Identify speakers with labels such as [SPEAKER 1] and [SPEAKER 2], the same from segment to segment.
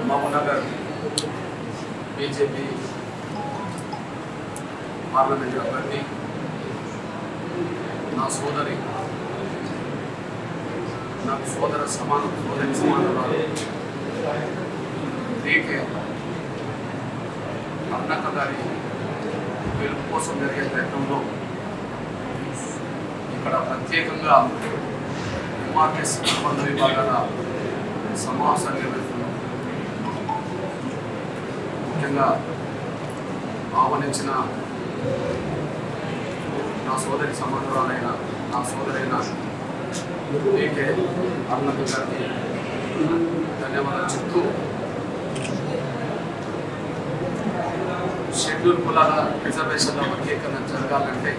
[SPEAKER 1] Mahabubnagar BJP parliament అభ్యర్థి నా సోదరి నాకు సోదర సమానం సోదరి సమానురాలు డీకే అన్నక్క గారి గెలుపు కోసం జరిగే ప్రయత్నంలో ఇక్కడ ప్రత్యేకంగా ఎంఆర్ఎస్ అనుబంధ విభాగాల సమావేశాలు నిర్వహిస్తున్నాం ముఖ్యంగా ఆహ్వానించిన నా సోదరి సమానురాలైన నా సోదరైన ఏకే అరుణకు గారికి ధన్యవాదాలు చెప్తూ షెడ్యూల్ కులాల రిజర్వేషన్ల వర్గీకరణ జరగాలంటే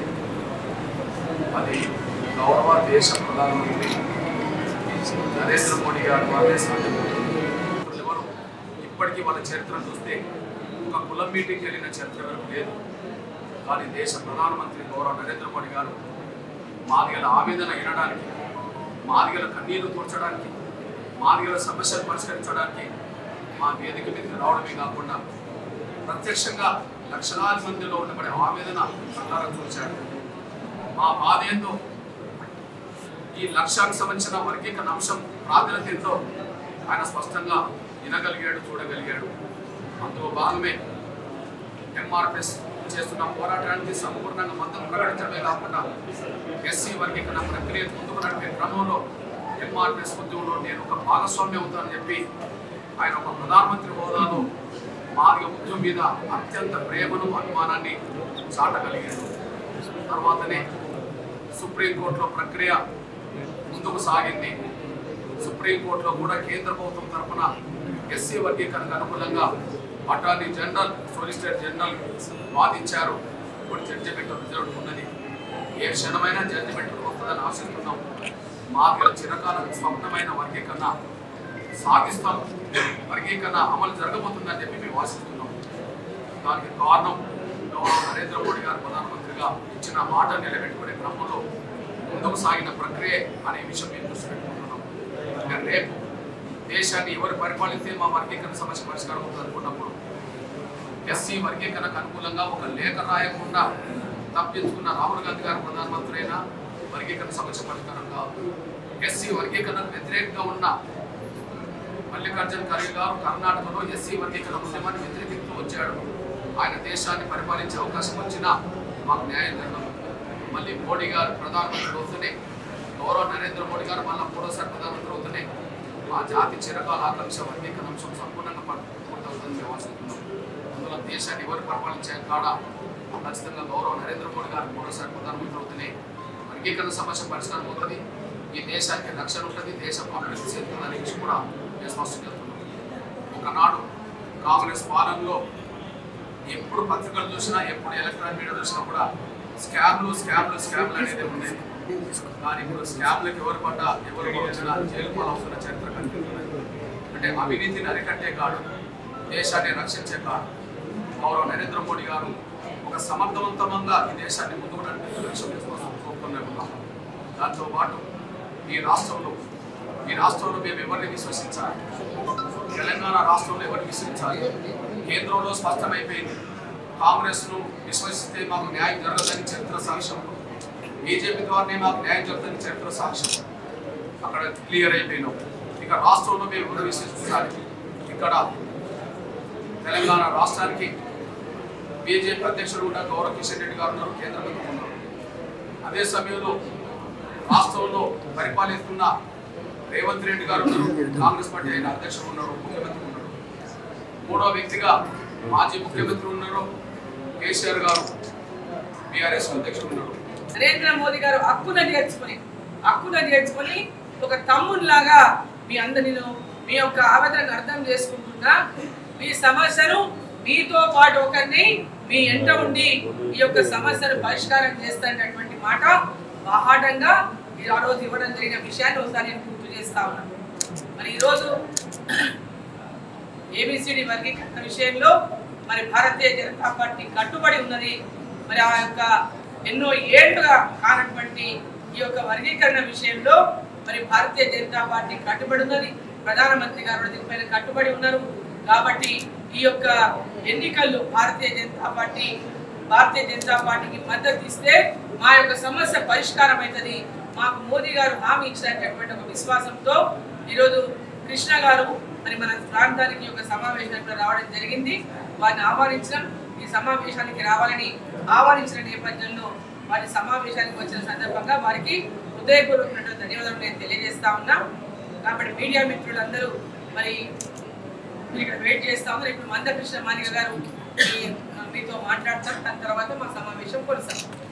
[SPEAKER 1] అది గౌరవ దేశ ప్రధానమంత్రి నరేంద్ర మోడీ గారు వారే సాధ్యమవుతుంది ఎవరు ఇప్పటికీ వాళ్ళ చరిత్రను చూస్తే ఒక కులం మీటింగ్కి వెళ్ళిన చరిత్ర వరకు లేదు కానీ దేశ ప్రధానమంత్రి గౌరవ నరేంద్ర మోడీ గారు మాదిగల ఆవేదన వినడానికి మాదిగల కన్నీరు తూర్చడానికి మాదిగల సమస్యలు పరిష్కరించడానికి మా వేదిక మీదకి రావడమే కాకుండా ప్రత్యక్షంగా లక్షలాది మందిలో ఉండబడే ఆవేదన ప్రకారం చూచాడు మా బాధ ఏందో ఈ లక్ష్యానికి సంబంధించిన వర్గీకరణ అంశం ప్రాధాన్యత ఏందో ఆయన స్పష్టంగా వినగలిగాడు చూడగలిగాడు అందులో భాగమే ఎంఆర్ఎస్ చేస్తున్న పోరాటానికి సంపూర్ణంగా మద్దతు ప్రకటించడమే కాకుండా ఎస్సీ వర్గీకరణ ప్రక్రియ ముందుకు నడిపే క్రమంలో ఎంఆర్ఎస్ ఉద్యమంలో నేను ఒక భాగస్వామ్యం అవుతానని చెప్పి ఆయన ఒక ప్రధానమంత్రి హోదాలో మార్గ ఉద్యమం మీద అత్యంత ప్రేమను అభిమానాన్ని చాటగలిగాడు తర్వాతనే సుప్రీంకోర్టులో ప్రక్రియ ముందుకు సాగింది సుప్రీంకోర్టులో కూడా కేంద్ర ప్రభుత్వం తరఫున ఎస్సీ వర్గీకరణకు అనుకూలంగా అటార్నీ జనరల్ సోలిసిటర్ జనరల్ వాదించారు ఇప్పుడు జడ్జిమెంట్ రిజర్వ్ ఉన్నది ఏ క్షణమైనా జడ్జిమెంట్ వస్తుందని ఆశిస్తున్నాం మాకు చిరకాల స్వప్నమైన వర్గీకరణ సాగిస్తాం వర్గీకరణ అమలు జరగబోతుందని చెప్పి మేము ఆశిస్తున్నాం దానికి కారణం గౌరవ నరేంద్ర మోడీ గారు ప్రధానమంత్రిగా ఇచ్చిన మాట నిలబెట్టుకునే క్రమంలో ముందుకు సాగిన ప్రక్రియ అనే విషయం మేము దృష్టి పెట్టుకుంటున్నాం ఇంకా రేపు దేశాన్ని ఎవరు పరిపాలిస్తే మా వర్గీకరణ సమస్య పరిష్కారం అవుతుంది అనుకున్నప్పుడు ఎస్సీ వర్గీకరణకు అనుకూలంగా ఒక లేఖ రాయకుండా తప్పించుకున్న రాహుల్ గాంధీ గారు ప్రధానమంత్రి అయినా వర్గీకరణ సమస్య పరిష్కారం కాదు ఎస్సీ వర్గీకరణకు వ్యతిరేకంగా ఉన్న మల్లికార్జున ఖర్గే గారు కర్ణాటకలో ఎస్సీ వర్గీకరణ ఉద్యమాన్ని వ్యతిరేకిస్తూ వచ్చాడు ఆయన దేశాన్ని పరిపాలించే అవకాశం వచ్చినా మాకు న్యాయం జరగదు మళ్ళీ మోడీ గారు ప్రధానమంత్రి అవుతూనే గౌరవ నరేంద్ర మోడీ గారు మళ్ళీ మూడోసారి ప్రధానమంత్రి అవుతూనే మా జాతి చిరకాల ఆకాంక్ష వర్గీకరణ అంశం సంపూర్ణంగా ప- పూర్తవుతుందని మేము ఆశిస్తున్నాం అందులో దేశాన్ని ఎవరు పరిపాలించే కాడ ఖచ్చితంగా గౌరవ నరేంద్ర మోడీ గారు మూడోసారి ప్రధానమంత్రి అవుతూనే వర్గీకరణ సమస్య పరిష్కారం అవుతుంది ఈ దేశానికి రక్షణ ఉంటుంది దేశం అభివృద్ధి చెందుతుంది అనే విషయం కూడా మేము స్పష్టం చేస్తున్నాం ఒకనాడు కాంగ్రెస్ పాలనలో ఎప్పుడు పత్రికలు చూసినా ఎప్పుడు ఎలక్ట్రానిక్ మీడియా చూసినా కూడా స్కామ్లు స్కామ్లు స్కామ్లు అనేది ఉండేది కానీ ఇప్పుడు స్కామ్లకు ఎవరు పడ్డా ఎవరు వచ్చినా జైలు పాలవుతున్న చరిత్ర కనిపిస్తున్నది అంటే అవినీతిని అరికట్టే కాడు దేశాన్ని రక్షించే కాడు గౌరవ నరేంద్ర మోడీ గారు ఒక సమర్థవంతంగా ఈ దేశాన్ని ముందుకు నడిపే లక్ష్యం కోరుకునే ఉన్నాం దాంతో పాటు ఈ రాష్ట్రంలో ఈ రాష్ట్రంలో మేము ఎవరిని విశ్వసించాలి తెలంగాణ రాష్ట్రంలో ఎవరిని విశ్వసించాలి కేంద్రంలో స్పష్టమైపోయింది కాంగ్రెస్ ను విశ్వసిస్తే మాకు న్యాయం జరగదని చరిత్ర సాక్ష్యం బీజేపీ ద్వారానే మాకు న్యాయం జరగదని చరిత్ర సాక్ష్యం అక్కడ క్లియర్ అయిపోయినాం ఇక రాష్ట్రంలో మేము ఎవరు విశ్వసించాలి ఇక్కడ తెలంగాణ రాష్ట్రానికి బీజేపీ అధ్యక్షుడు కూడా గౌరవ్ కిషన్ రెడ్డి గారు ఉన్నారు కేంద్ర మంత్రి ఉన్నారు అదే సమయంలో రాష్ట్రంలో పరిపాలిస్తున్న రేవంత్ రెడ్డి గారు ఉన్నారు కాంగ్రెస్ పార్టీ అయిన అధ్యక్షుడు ఉన్నారు ముఖ్యమంత్రి ఉన్నారు మూడో వ్యక్తిగా మాజీ ముఖ్యమంత్రి ఉన్నారు కేసీఆర్ గారు బీఆర్ఎస్ అధ్యక్షుడు ఉన్నారు
[SPEAKER 2] నరేంద్ర మోదీ గారు హక్కున నేర్చుకుని హక్కున నేర్చుకుని ఒక తమ్మునిలాగా మీ అందరిలో మీ యొక్క ఆవేదనను అర్థం చేసుకుంటున్నా మీ సమస్యను మీతో పాటు ఒకరిని మీ ఎంట ఉండి ఈ యొక్క సమస్యను పరిష్కారం చేస్తానటువంటి మాట బాహాటంగా మీరు ఆ రోజు ఇవ్వడం జరిగిన విషయాన్ని ఒకసారి నేను గుర్తు చేస్తా ఉన్నాను మరి ఈరోజు ఏబిసిడి వర్గీకరణ విషయంలో మరి భారతీయ జనతా పార్టీ కట్టుబడి ఉన్నది మరి ఆ యొక్క ఎన్నో ఏళ్లుగా కానటువంటి ఈ యొక్క వర్గీకరణ విషయంలో మరి భారతీయ జనతా పార్టీ కట్టుబడి ఉన్నది ప్రధానమంత్రి గారు కూడా దీనిపైన కట్టుబడి ఉన్నారు కాబట్టి ఈ యొక్క ఎన్నికల్లో భారతీయ జనతా పార్టీ భారతీయ జనతా పార్టీకి మద్దతు ఇస్తే మా యొక్క సమస్య పరిష్కారం అవుతుంది మాకు మోదీ గారు హామీ ఇచ్చినటువంటి ఒక విశ్వాసంతో ఈరోజు కృష్ణ గారు మరి మన ప్రాంతానికి ఒక సమావేశానికి రావడం జరిగింది వారిని ఆహ్వానించడం ఈ సమావేశానికి రావాలని ఆహ్వానించిన నేపథ్యంలో వారి సమావేశానికి వచ్చిన సందర్భంగా వారికి హృదయపూర్వకమైనటువంటి ధన్యవాదాలు నేను తెలియజేస్తా ఉన్నా కాబట్టి మీడియా మిత్రులందరూ మరి మీరు ఇక్కడ వెయిట్ చేస్తా ఉన్నారు ఇప్పుడు మందకృష్ణ మానిక గారు మీ- మీతో మాట్లాడతారు దాని తర్వాత మా సమావేశం కొనసాగుతుంది